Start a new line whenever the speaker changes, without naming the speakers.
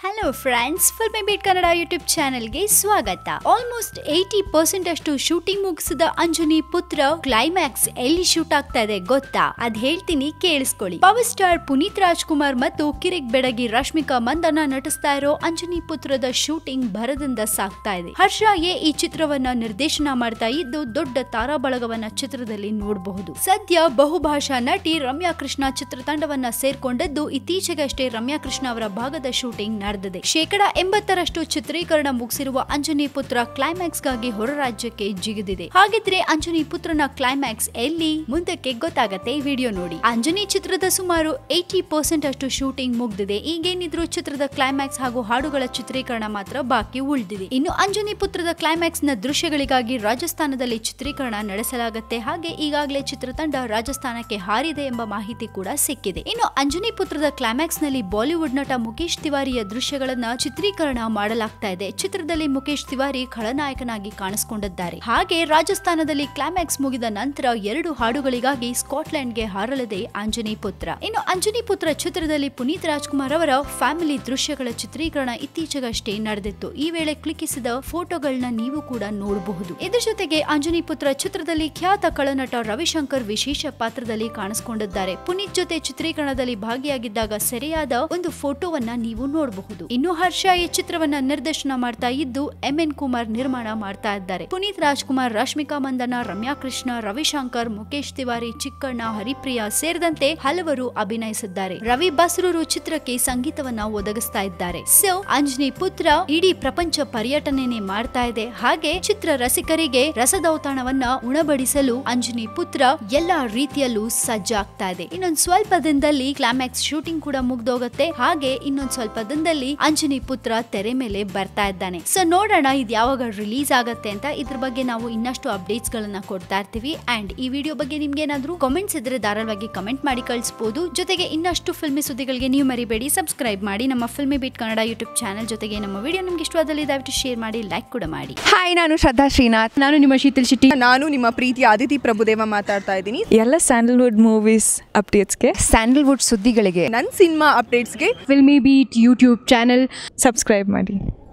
hello friends Filmi beat Kannada YouTube ಚಾನೆಲ್ಗೆ ಸ್ವಾಗತ almost eighty percent ಅಷ್ಟು ಶೂಟಿಂಗ್ ಮುಗಿಸಿದ ಅಂಜನಿ ಪುತ್ರ ಕ್ಲೈಮ್ಯಾಕ್ಸ್ ಎಲ್ಲಿ ಶೂಟ್ ಆಗ್ತಾ ಇದೆ ಗೊತ್ತಾ ಅದ್ ಹೇಳ್ತೀನಿ ಕೇಳಿಸ್ಕೊಳ್ಳಿ ಪವರ್ ಸ್ಟಾರ್ ಪುನೀತ್ ರಾಜ್ಕುಮಾರ್ ಮತ್ತು ಕಿರಿಕ್ ಬೆಡಗಿ ರಶ್ಮಿಕಾ ಮಂದನ ನಟಿಸ್ತಾ ಇರೋ ಅಂಜನಿ ಪುತ್ರದ ಶೂಟಿಂಗ್ ಭರದಿಂದ ಸಾಗ್ತಾ ಇದೆ ಹರ್ಷ ಎ ಈ ಚಿತ್ರವನ್ನ ನಿರ್ದೇಶನ ಮಾಡ್ತಾ ಇದ್ದು ದೊಡ್ಡ ತಾರಾ ಬಳಗವನ್ನ ಚಿತ್ರದಲ್ಲಿ ನೋಡಬಹುದು ಸದ್ಯ ಬಹುಭಾಷಾ ನಟಿ ರಮ್ಯಾ ಕೃಷ್ಣ ಚಿತ್ರತಂಡವನ್ನ ಸೇರ್ಕೊಂಡದ್ದು ಇತ್ತೀಚೆಗಷ್ಟೇ ರಮ್ಯಾ ಕೃಷ್ಣ ಅವರ ಭಾಗದ ಶೂಟಿಂಗ್ ನಡೆದಿದೆ ಶೇಕಡ ಎಂಬತ್ತರಷ್ಟು ಚಿತ್ರೀಕರಣ ಮುಗಿಸಿರುವ ಅಂಜನಿ ಪುತ್ರ ಕ್ಲೈಮ್ಯಾಕ್ಸ್ ಗಾಗಿ ಹೊರ ರಾಜ್ಯಕ್ಕೆ ಜಿಗಿದಿದೆ ಹಾಗಿದ್ರೆ ಅಂಜನಿ ಪುತ್ರನ ಕ್ಲೈಮ್ಯಾಕ್ಸ್ ಎಲ್ಲಿ ಮುಂದಕ್ಕೆ ಗೊತ್ತಾಗತ್ತೆ ವಿಡಿಯೋ ನೋಡಿ ಅಂಜನಿ ಚಿತ್ರದ ಸುಮಾರು ಏಯ್ಟಿ ಪರ್ಸೆಂಟ್ ಅಷ್ಟು ಶೂಟಿಂಗ್ ಮುಗ್ದಿದೆ ಈಗೇನಿದ್ರು ಚಿತ್ರದ ಕ್ಲೈಮ್ಯಾಕ್ಸ್ ಹಾಗೂ ಹಾಡುಗಳ ಚಿತ್ರೀಕರಣ ಮಾತ್ರ ಬಾಕಿ ಉಳಿದಿದೆ ಇನ್ನು ಅಂಜನಿ ಪುತ್ರದ ಕ್ಲೈಮ್ಯಾಕ್ಸ್ ನ ದೃಶ್ಯಗಳಿಗಾಗಿ ರಾಜಸ್ಥಾನದಲ್ಲಿ ಚಿತ್ರೀಕರಣ ನಡೆಸಲಾಗುತ್ತೆ ಹಾಗೆ ಈಗಾಗಲೇ ಚಿತ್ರತಂಡ ರಾಜಸ್ಥಾನಕ್ಕೆ ಹಾರಿದೆ ಎಂಬ ಮಾಹಿತಿ ಕೂಡ ಸಿಕ್ಕಿದೆ ಇನ್ನು ಅಂಜನಿ ಪುತ್ರದ ಕ್ಲೈಮ್ಯಾಕ್ಸ್ ನಲ್ಲಿ ಬಾಲಿವುಡ್ ನಟ ಮುಖೇಶ್ ತಿವಾರಿಯ ದೃಶ್ಯಗಳನ್ನ ಚಿತ್ರೀಕರಣ ಮಾಡಲಾಗ್ತಾ ಇದೆ ಚಿತ್ರದಲ್ಲಿ ಮುಖೇಶ್ ತಿವಾರಿ ಖಳನಾಯಕನಾಗಿ ಕಾಣಿಸಿಕೊಂಡಿದ್ದಾರೆ ಹಾಗೆ ರಾಜಸ್ಥಾನದಲ್ಲಿ ಕ್ಲೈಮ್ಯಾಕ್ಸ್ ಮುಗಿದ ನಂತರ ಎರಡು ಹಾಡುಗಳಿಗಾಗಿ ಸ್ಕಾಟ್ಲೆಂಡ್ಗೆ ಹಾರಲಿದೆ ಅಂಜನಿ ಪುತ್ರ ಇನ್ನು ಅಂಜನಿ ಪುತ್ರ ಚಿತ್ರದಲ್ಲಿ ಪುನೀತ್ ರಾಜ್ಕುಮಾರ್ ಅವರ ಫ್ಯಾಮಿಲಿ ದೃಶ್ಯಗಳ ಚಿತ್ರೀಕರಣ ಇತ್ತೀಚೆಗಷ್ಟೇ ನಡೆದಿತ್ತು ಈ ವೇಳೆ ಕ್ಲಿಕ್ಕಿಸಿದ ಫೋಟೋಗಳನ್ನ ನೀವು ಕೂಡ ನೋಡಬಹುದು ಇದ್ರ ಜೊತೆಗೆ ಅಂಜನಿ ಪುತ್ರ ಚಿತ್ರದಲ್ಲಿ ಖ್ಯಾತ ಕಳನಟ ರವಿಶಂಕರ್ ವಿಶೇಷ ಪಾತ್ರದಲ್ಲಿ ಕಾಣಿಸಿಕೊಂಡಿದ್ದಾರೆ ಪುನೀತ್ ಜೊತೆ ಚಿತ್ರೀಕರಣದಲ್ಲಿ ಭಾಗಿಯಾಗಿದ್ದಾಗ ಸೆರೆಯಾದ ಒಂದು ಫೋಟೋವನ್ನ ನೀವು ನೋಡಬಹುದು ಇನ್ನು ಹರ್ಷ ಈ ಚಿತ್ರವನ್ನ ನಿರ್ದೇಶನ ಮಾಡ್ತಾ ಇದ್ದು ಎಂ ಎನ್ ಕುಮಾರ್ ನಿರ್ಮಾಣ ಮಾಡ್ತಾ ಇದ್ದಾರೆ ಪುನೀತ್ ರಾಜ್ಕುಮಾರ್ ರಶ್ಮಿಕಾ ಮಂದನ ರಮ್ಯಾ ಕೃಷ್ಣ ರವಿಶಂಕರ್ ಮುಖೇಶ್ ತಿವಾರಿ ಚಿಕ್ಕಣ್ಣ ಹರಿಪ್ರಿಯಾ ಸೇರಿದಂತೆ ಹಲವರು ಅಭಿನಯಿಸಿದ್ದಾರೆ ರವಿ ಬಸ್ರೂರು ಚಿತ್ರಕ್ಕೆ ಸಂಗೀತವನ್ನ ಒದಗಿಸ್ತಾ ಇದ್ದಾರೆ ಸೊ ಅಂಜನಿ ಪುತ್ರ ಇಡೀ ಪ್ರಪಂಚ ಪರ್ಯಟನೆನೆ ಮಾಡ್ತಾ ಇದೆ ಹಾಗೆ ಚಿತ್ರ ರಸಿಕರಿಗೆ ರಸದೌತಣವನ್ನ ಉಣಬಡಿಸಲು ಅಂಜನಿ ಪುತ್ರ ಎಲ್ಲಾ ರೀತಿಯಲ್ಲೂ ಸಜ್ಜಾಗ್ತಾ ಇದೆ ಇನ್ನೊಂದ್ ಸ್ವಲ್ಪ ದಿನದಲ್ಲಿ ಕ್ಲೈಮ್ಯಾಕ್ಸ್ ಶೂಟಿಂಗ್ ಕೂಡ ಮುಗ್ದೋಗತ್ತೆ ಹಾಗೆ ಇನ್ನೊಂದ್ ಸ್ವಲ್ಪ ದಿನದಲ್ಲಿ ಅಂಜನಿ ಪುತ್ರ ತೆರೆ ಮೇಲೆ ಬರ್ತಾ ಇದ್ದಾನೆ ಸೊ ನೋಡೋಣ ಇದು ಯಾವಾಗ ರಿಲೀಸ್ ಆಗತ್ತೆ ಅಂತ ಇದ್ರ ಬಗ್ಗೆ ನಾವು ಇನ್ನಷ್ಟು ಅಪ್ಡೇಟ್ಸ್ ಗಳನ್ನ ಕೊಡ್ತಾ ಇರ್ತೀವಿ ಅಂಡ್ ಈ ವಿಡಿಯೋ ಬಗ್ಗೆ ನಿಮ್ಗೆ ಏನಾದ್ರೂ ಕಾಮೆಂಟ್ಸ್ ಇದ್ರೆ ಧಾರಾಳವಾಗಿ ಕಮೆಂಟ್ ಮಾಡಿ ಕಳಿಸಬಹುದು ಜೊತೆಗೆ ಇನ್ನಷ್ಟು ಫಿಲ್ಮಿ ಸುದ್ದಿಗಳಿಗೆ ನೀವು ಮರಿಬೇಡಿ ಸಬ್ಸ್ಕ್ರೈಬ್ ಮಾಡಿ ನಮ್ಮ Filmi beat Kannada YouTube channel ಜೊತೆಗೆ ನಮ್ಮ ವಿಡಿಯೋ ನಿಮ್ಗೆ ಇಷ್ಟವಾದಲ್ಲಿ ದಯವಿಟ್ಟು ಶೇರ್ ಮಾಡಿ ಲೈಕ್ ಕೂಡ ಮಾಡಿ
ಹಾಯ್ ನಾನು ಶ್ರದ್ಧಾ ಶ್ರೀನಾಥ್
ನಾನು ನಿಮ್ಮ ಶೀತಲ್ ಶೆಟ್ಟಿ
ನಾನು ನಿಮ್ಮ ಪ್ರೀತಿ ಆದಿತಿ ಪ್ರಭುದೇವ ಮಾತಾಡ್ತಾ ಇದ್ದೀನಿ
ಎಲ್ಲ ಸ್ಯಾಂಡಲ್ವುಡ್ ಮೂವೀಸ್ ಅಪ್ಡೇಟ್ಸ್ಗೆ ಸ್ಯಾಂಡಲ್ವುಡ್ ಸುದ್ದಿಗಳಿಗೆ
ನನ್ನ ಸಿನಿಮಾ ಅಪ್ಡೇಟ್ಸ್ಗೆ
Filmi beat YouTube channel
subscribe ಮಾಡಿ